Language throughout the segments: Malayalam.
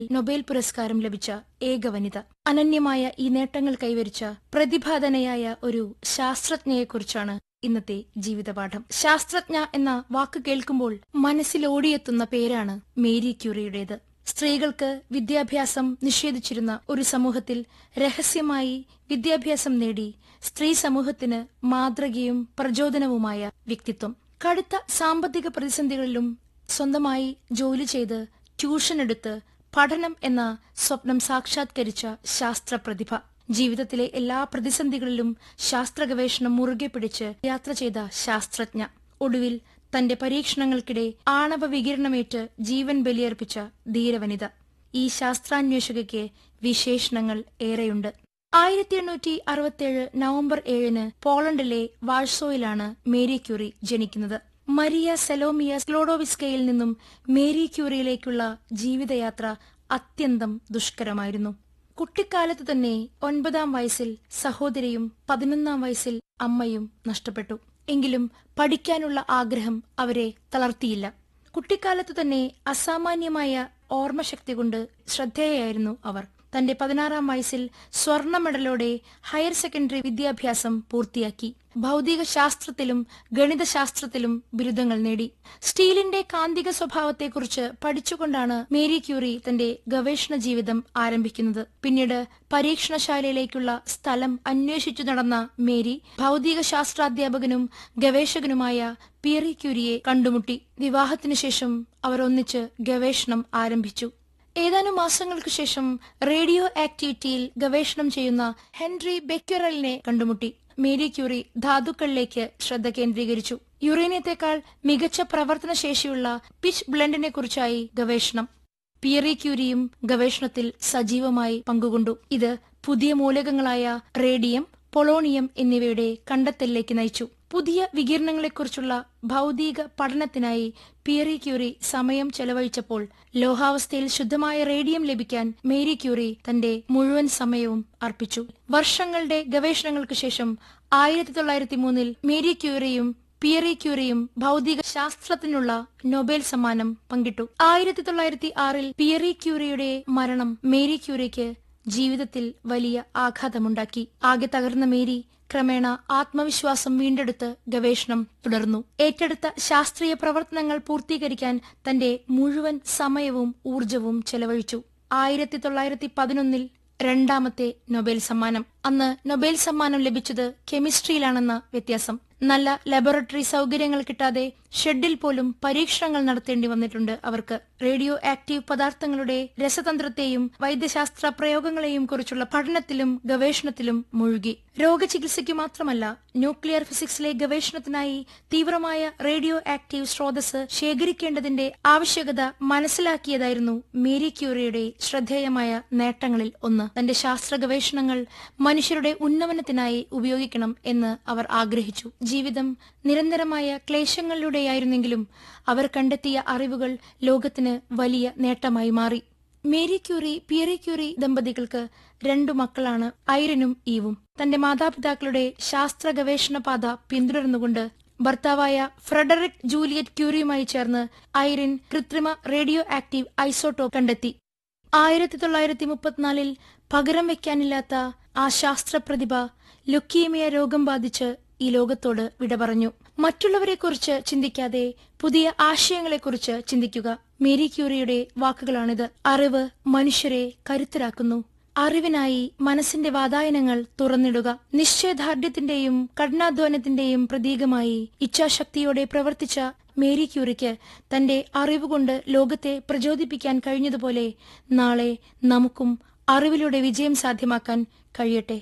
നൊബേൽ പുരസ്കാരം ലഭിച്ച ഏക വനിത അനന്യമായ ഈ നേട്ടങ്ങൾ കൈവരിച്ച പ്രതിഭാധനയായ ഒരു ശാസ്ത്രജ്ഞയെക്കുറിച്ചാണ് ഇന്നത്തെ ജീവിതപാഠം ശാസ്ത്രജ്ഞ എന്ന വാക്ക് കേൾക്കുമ്പോൾ മനസ്സിൽ ഓടിയെത്തുന്ന പേരാണ് മേരി ക്യൂറിയുടേത് സ്ത്രീകൾക്ക് വിദ്യാഭ്യാസം നിഷേധിച്ചിരുന്ന ഒരു സമൂഹത്തിൽ രഹസ്യമായി വിദ്യാഭ്യാസം നേടി സ്ത്രീ സമൂഹത്തിന് മാതൃകയും പ്രചോദനവുമായ വ്യക്തിത്വം കടുത്ത സാമ്പത്തിക പ്രതിസന്ധികളിലും സ്വന്തമായി ജോലി ചെയ്ത് ട്യൂഷൻ എടുത്ത് പഠനം എന്ന സ്വപ്നം സാക്ഷാത്കരിച്ച ശാസ്ത്രപ്രതിഭ ജീവിതത്തിലെ എല്ലാ പ്രതിസന്ധികളിലും ശാസ്ത്ര ഗവേഷണം മുറുകെ പിടിച്ച് യാത്ര ചെയ്ത ശാസ്ത്രജ്ഞ ഒടുവിൽ തന്റെ പരീക്ഷണങ്ങൾക്കിടെ ആണവ വികിരണമേറ്റ് ജീവൻ ബലിയർപ്പിച്ച ധീരവനിത ഈ ശാസ്ത്രാന്വേഷകയ്ക്ക് വിശേഷണങ്ങൾ ഏറെയുണ്ട് ആയിരത്തി എണ്ണൂറ്റി അറുപത്തിയേഴ് നവംബർ ഏഴിന് പോളണ്ടിലെ വാഴ്സോയിലാണ് മേരി ക്യൂറി ജനിക്കുന്നത് മരിയ സെലോമിയ സ്ക്ലോഡോവിസ്കയിൽ നിന്നും മേരി ക്യൂറിയിലേക്കുള്ള ജീവിതയാത്ര അത്യന്തം ദുഷ്കരമായിരുന്നു കുട്ടിക്കാലത്ത് തന്നെ ഒൻപതാം വയസ്സിൽ സഹോദരിയും പതിനൊന്നാം വയസ്സിൽ അമ്മയും നഷ്ടപ്പെട്ടു എങ്കിലും പഠിക്കാനുള്ള ആഗ്രഹം അവരെ തളർത്തിയില്ല കുട്ടിക്കാലത്ത് തന്നെ അസാമാന്യമായ ഓർമ്മശക്തി കൊണ്ട് ശ്രദ്ധേയായിരുന്നു അവർ തന്റെ പതിനാറാം വയസ്സിൽ സ്വർണ്ണ മെഡലോടെ ഹയർ സെക്കൻഡറി വിദ്യാഭ്യാസം പൂർത്തിയാക്കി ഭൗതിക ശാസ്ത്രത്തിലും ഗണിതശാസ്ത്രത്തിലും ബിരുദങ്ങൾ നേടി സ്റ്റീലിന്റെ കാന്തിക സ്വഭാവത്തെക്കുറിച്ച് പഠിച്ചുകൊണ്ടാണ് മേരി ക്യൂറി തന്റെ ഗവേഷണ ജീവിതം ആരംഭിക്കുന്നത് പിന്നീട് പരീക്ഷണശാലയിലേക്കുള്ള സ്ഥലം അന്വേഷിച്ചു നടന്ന മേരി ഭൗതിക ശാസ്ത്രാധ്യാപകനും ഗവേഷകനുമായ പിയറി ക്യൂരിയെ കണ്ടുമുട്ടി വിവാഹത്തിനു ശേഷം അവർ ഒന്നിച്ച് ഗവേഷണം ആരംഭിച്ചു ഏതാനും മാസങ്ങൾക്ക് ശേഷം റേഡിയോ ആക്ടിവിറ്റിയിൽ ഗവേഷണം ചെയ്യുന്ന ഹെൻറി ബെക്യുറലിനെ കണ്ടുമുട്ടി മേരി ക്യൂറി ധാതുക്കളിലേക്ക് ശ്രദ്ധ കേന്ദ്രീകരിച്ചു യുറേനിയത്തെക്കാൾ മികച്ച പ്രവർത്തനശേഷിയുള്ള പിച്ച് ബ്ലെൻഡിനെ കുറിച്ചായി ഗവേഷണം പിയറി ക്യൂരിയും ഗവേഷണത്തിൽ സജീവമായി പങ്കുകൊണ്ടു ഇത് പുതിയ മൂലകങ്ങളായ റേഡിയം പൊളോണിയം എന്നിവയുടെ കണ്ടെത്തലിലേക്ക് നയിച്ചു പുതിയ വികിരണങ്ങളെക്കുറിച്ചുള്ള ഭൗതിക പഠനത്തിനായി പിയറി ക്യൂറി സമയം ചെലവഴിച്ചപ്പോൾ ലോഹാവസ്ഥയിൽ ശുദ്ധമായ റേഡിയം ലഭിക്കാൻ മേരി ക്യൂറി തന്റെ മുഴുവൻ സമയവും അർപ്പിച്ചു വർഷങ്ങളുടെ ഗവേഷണങ്ങൾക്ക് ശേഷം ആയിരത്തി തൊള്ളായിരത്തി മൂന്നിൽ മേരി ക്യൂറിയും പിയറി ക്യൂറിയും ഭൗതിക ശാസ്ത്രത്തിനുള്ള നൊബേൽ സമ്മാനം പങ്കിട്ടു ആയിരത്തി തൊള്ളായിരത്തി ആറിൽ പിയറി ക്യൂറിയുടെ മരണം മേരി ക്യൂറിക്ക് ജീവിതത്തിൽ വലിയ ആഘാതമുണ്ടാക്കി ആകെ തകർന്ന മേരി ക്രമേണ ആത്മവിശ്വാസം വീണ്ടെടുത്ത് ഗവേഷണം തുടർന്നു ഏറ്റെടുത്ത ശാസ്ത്രീയ പ്രവർത്തനങ്ങൾ പൂർത്തീകരിക്കാൻ തന്റെ മുഴുവൻ സമയവും ഊർജവും ചെലവഴിച്ചു ആയിരത്തി തൊള്ളായിരത്തി പതിനൊന്നിൽ രണ്ടാമത്തെ നൊബേൽ സമ്മാനം അന്ന് നൊബേൽ സമ്മാനം ലഭിച്ചത് കെമിസ്ട്രിയിലാണെന്ന വ്യത്യാസം നല്ല ലബോറട്ടറി സൗകര്യങ്ങൾ കിട്ടാതെ ഷെഡിൽ പോലും പരീക്ഷണങ്ങൾ നടത്തേണ്ടി വന്നിട്ടുണ്ട് അവർക്ക് റേഡിയോ ആക്റ്റീവ് പദാർത്ഥങ്ങളുടെ രസതന്ത്രത്തെയും വൈദ്യശാസ്ത്ര പ്രയോഗങ്ങളെയും കുറിച്ചുള്ള പഠനത്തിലും ഗവേഷണത്തിലും മുഴുകി രോഗചികിത്സയ്ക്ക് മാത്രമല്ല ന്യൂക്ലിയർ ഫിസിക്സിലെ ഗവേഷണത്തിനായി തീവ്രമായ റേഡിയോ ആക്റ്റീവ് സ്രോതസ് ശേഖരിക്കേണ്ടതിന്റെ ആവശ്യകത മനസ്സിലാക്കിയതായിരുന്നു മേരി ക്യൂറിയുടെ ശ്രദ്ധേയമായ നേട്ടങ്ങളിൽ ഒന്ന് തന്റെ ശാസ്ത്ര ഗവേഷണങ്ങൾ മനുഷ്യരുടെ ഉന്നമനത്തിനായി ഉപയോഗിക്കണം എന്ന് അവർ ആഗ്രഹിച്ചു ജീവിതം നിരന്തരമായ ക്ലേശങ്ങളിലൂടെയായിരുന്നെങ്കിലും അവർ കണ്ടെത്തിയ അറിവുകൾ ലോകത്തിന് വലിയ നേട്ടമായി മാറി മേരി ക്യൂറി പിയറി ക്യൂറി ദമ്പതികൾക്ക് രണ്ടു മക്കളാണ് ഐറിനും ഈവും തന്റെ മാതാപിതാക്കളുടെ ശാസ്ത്ര ഗവേഷണ പാത പിന്തുടർന്നുകൊണ്ട് ഭർത്താവായ ഫ്രെഡറിക് ജൂലിയറ്റ് ക്യൂറിയുമായി ചേർന്ന് ഐറിൻ കൃത്രിമ റേഡിയോ ആക്റ്റീവ് ഐസോട്ടോപ്പ് കണ്ടെത്തി ആയിരത്തി തൊള്ളായിരത്തി മുപ്പത്തിനാലിൽ പകരം വെക്കാനില്ലാത്ത ആ ശാസ്ത്രപ്രതിഭ ലുക്കീമിയ രോഗം ബാധിച്ച് ഈ ലോകത്തോട് വിട പറഞ്ഞു മറ്റുള്ളവരെക്കുറിച്ച് ചിന്തിക്കാതെ പുതിയ ആശയങ്ങളെക്കുറിച്ച് ചിന്തിക്കുക മേരി ക്യൂറിയുടെ വാക്കുകളാണിത് അറിവ് മനുഷ്യരെ കരുത്തരാക്കുന്നു അറിവിനായി മനസ്സിന്റെ വാതായനങ്ങൾ തുറന്നിടുക നിശ്ചയദാർഢ്യത്തിന്റെയും കഠിനാധ്വാനത്തിന്റെയും പ്രതീകമായി ഇച്ഛാശക്തിയോടെ പ്രവർത്തിച്ച മേരി ക്യൂറിക്ക് തന്റെ അറിവുകൊണ്ട് ലോകത്തെ പ്രചോദിപ്പിക്കാൻ കഴിഞ്ഞതുപോലെ നാളെ നമുക്കും അറിവിലൂടെ വിജയം സാധ്യമാക്കാൻ കഴിയട്ടെ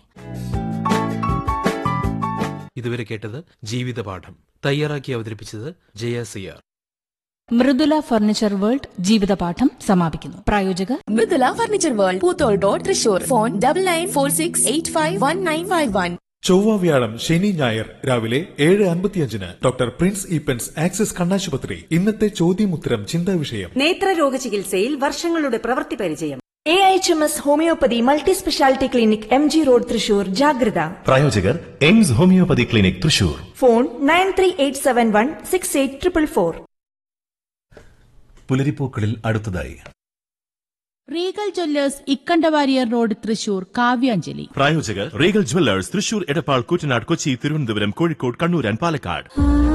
ഇതുവരെ കേട്ടത് ജീവിതപാഠം തയ്യാറാക്കി അവതരിപ്പിച്ചത് Jaya C R Mridula furniture world ജീവിതപാഠം സമാപിക്കുന്നു പ്രായോജകർ Mridula furniture world Poothol road Thrissur phone double nine four six eight five one nine five one ചൊവ്വ വ്യാഴം ശനി ഞായർ രാവിലെ ഏഴ് അൻപത്തിയഞ്ചിന് ഡോക്ടർ പ്രിൻസ് ഈപ്പൻസ് ആക്സിസ് കണ്ണാശുപത്രി ഇന്നത്തെ ചോദ്യമുത്തരം ചിന്താ വിഷയം നേത്രരോഗ ചികിത്സയിൽ വർഷങ്ങളുടെ പ്രവൃത്തി പരിചയം A H M S homoeopathy multi speciality clinic M G road Thrissur ജാഗ്രത പ്രായോജകർ AIMS homoeopathy clinic Thrissur phone nine three eight seven one six eight triple four പുലരിപ്പൂക്കളിൽ അടുത്തതായി Regal Jewellers Ikkanda Warrier road Thrissur Kavyanjali പ്രായോജകർ Regal Jewellers Thrissur Edappal Koottanad Kochi Thiruvananthapuram Kozhikode Kannur and Palakkad